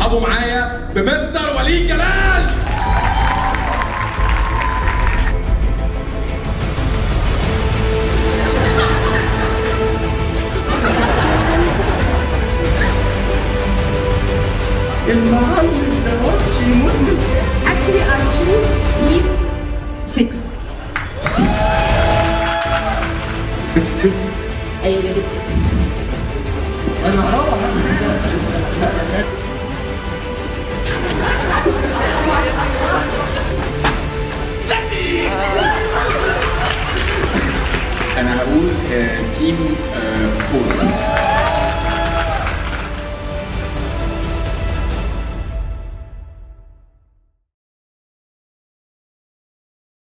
رحبوا معايا بمستر وليد جلال المعلم ده وحش مؤمن Actually, I choose team six. بس بس أيوة كده. انا هروح انا استنى استنى استنى استنى. انا هقول آه، تيم آه، فور